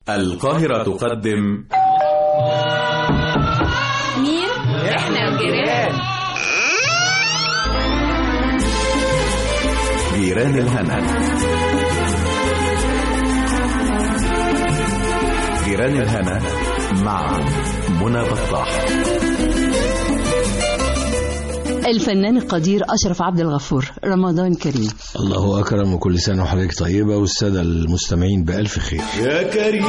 القاهرة تقدم مين؟ احنا الجيران جيران الهنا جيران الهنا مع منى بطاح الفنان القدير أشرف عبد الغفور رمضان كريم الله أكرم وكل سنة وحضرتك طيبة والسادة المستمعين بألف خير يا كريم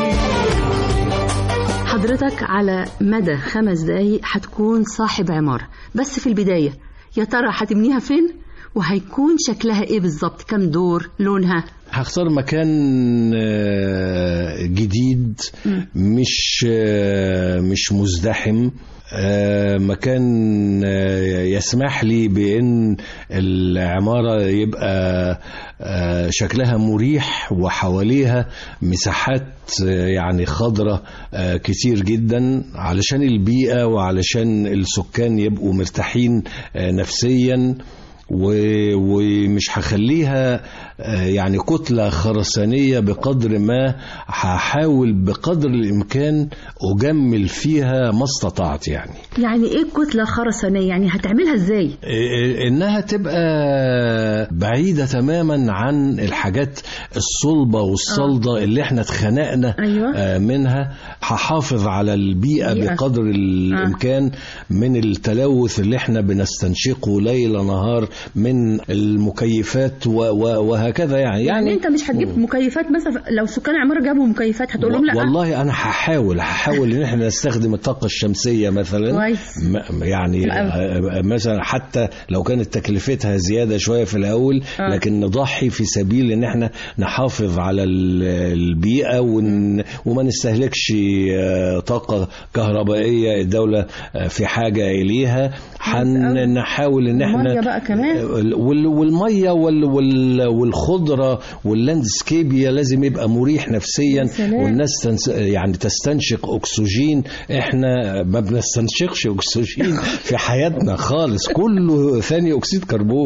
حضرتك على مدى خمس دقايق هتكون صاحب عمارة بس في البداية يا ترى هتبنيها فين وهيكون شكلها ايه بالظبط كم دور لونها هختار مكان آه، جديد مش آه، مش مزدحم آه، مكان آه، يسمح لي بان العماره يبقى آه، شكلها مريح وحواليها مساحات آه، يعني خضرة آه، كتير جدا علشان البيئة وعلشان السكان يبقوا مرتاحين آه، نفسيا و- ومش هخليها آه، يعني كتلة خرسانية بقدر ما هحاول بقدر الإمكان أجمل فيها ما استطعت يعني يعني ايه كتلة خرسانية يعني هتعملها ازاي إيه- انها تبقى بعيده تماما عن الحاجات الصلبه والصلده اللي احنا اتخنقنا أيوة. آه، منها هحافظ على البيئه بيئة. بقدر الامكان من التلوث اللي احنا بنستنشقه ليل نهار من المكيفات و- و- وهكذا يعني يعني انت مش هتجيب مكيفات مثلا لو سكان عمارة جابوا مكيفات هتقول لهم لا والله انا هحاول هحاول ان احنا نستخدم الطاقه الشمسيه مثلا كويس. م- يعني حلو أوي. آه، مثلا حتى لو كانت تكلفتها زياده شويه في الاول آه. لكن نضحي في سبيل ان احنا نحافظ على ال- البيئه ون وما نستهلكش آه، طاقه كهربائيه الدوله آه، في حاجه اليها هنحاول ان احنا المية بقى كمان. وال- والميه وال- وال- والخضره واللاندسكيبيا لازم يبقى مريح نفسيا يا سلام. والناس تنس يعني تستنشق اكسجين احنا ما بنستنشقش اكسجين في حياتنا خالص كله ثاني اكسيد كربون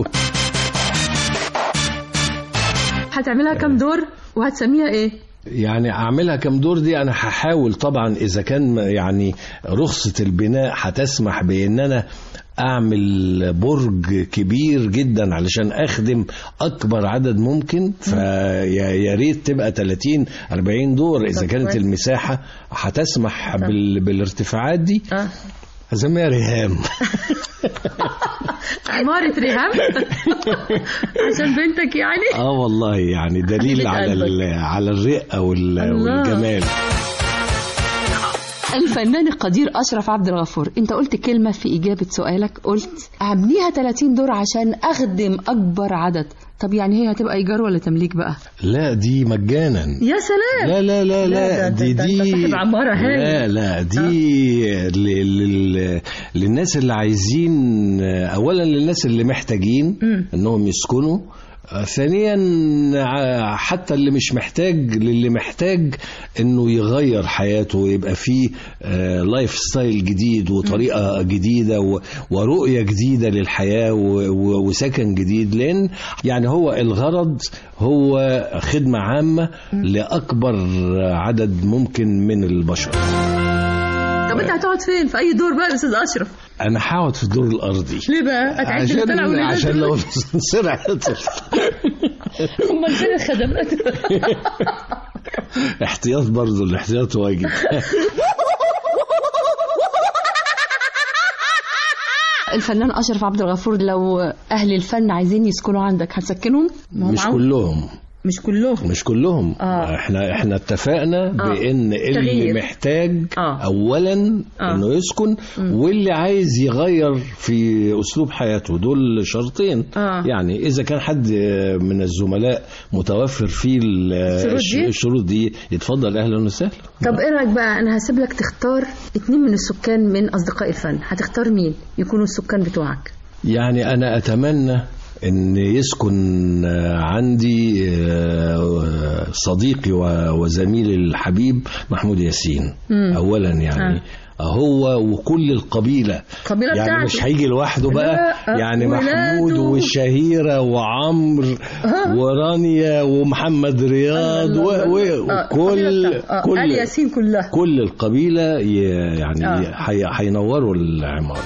هتعملها كم دور وهتسميها ايه يعني اعملها كم دور دي انا هحاول طبعا اذا كان يعني رخصة البناء هتسمح بان انا اعمل برج كبير جدا علشان اخدم اكبر عدد ممكن فيا يا ريت تبقى 30 40 دور اذا طب كانت كويس. المساحة هتسمح بال بالارتفاعات دي اه هسميها ريهام عمارة ريهام عشان بنتك يعني اه والله يعني دليل حبيبة على ال- قلبك. على الرقة وال- الله. والجمال الفنان القدير أشرف عبد الغفور أنت قلت كلمة في إجابة سؤالك قلت أبنيها 30 دور عشان أخدم أكبر عدد طب يعني هي هتبقى إيجار ولا تمليك بقى لا دي مجانا يا سلام لا لا لا لا، لا ده- دي ده- ده دي أنت صاحب عمارة هايل. لا لا دي ل- لل- للناس اللي عايزين اولا للناس اللي محتاجين مم. انهم يسكنوا آه، ثانيا ع- حتى اللي مش محتاج للي محتاج انه يغير حياته ويبقى فيه آه، لايف ستايل جديد وطريقه جديده و- ورؤيه جديده للحياه و- و- وسكن جديد لان يعني هو الغرض هو خدمه عامه لاكبر عدد ممكن من البشر طب أنت هتقعد فين في أي دور بقى يا أستاذ أشرف انا هقعد في الدور الارضي ليه بقى هتعد عشان الطلع والنزول؟ عشان لو الاسانسير عطل أمال فين الخدمات احتياط برضه الاحتياط واجب الفنان أشرف عبد الغفور لو أهل الفن عايزين يسكنوا عندك هتسكنهم ما هو مش معاهم. كلهم مش كلهم مش كلهم آه. احنا احنا اتفقنا بان اللي تغيير. محتاج آه. اولا آه. انه يسكن واللي عايز يغير في اسلوب حياته دول شرطين آه. يعني اذا كان حد من الزملاء متوفر فيه ال- الشروط الش- دي؟ الشروط دي يتفضل اهلا وسهلا طب ايه رايك بقى انا هسيب لك تختار اتنين من السكان من اصدقاء الفن هتختار مين يكونوا السكان بتوعك يعني انا اتمنى ان يسكن آه، عندي آه، صديقي و- وزميلي الحبيب محمود ياسين اولا يعني هو وكل القبيله القبيلة يعني بتاعته. مش هيجي لوحده بقى لا، يعني ولاده. محمود والشهيره وعمرو ورانيا ومحمد رياض و- و- وكل كل آل ياسين كلها كل القبيله ي- يعني آه. حي- هينوروا العماره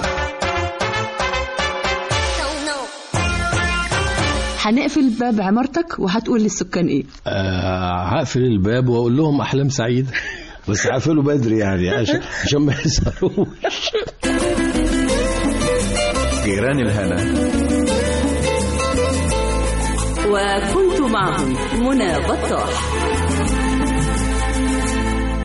هنقفل باب عمارتك وهتقول للسكان ايه آه، هقفل الباب واقول لهم احلام سعيده بس هقفله بدري يعني عشان عشان ما يسهروش جيران الهنا وكنت معهم منى بطاح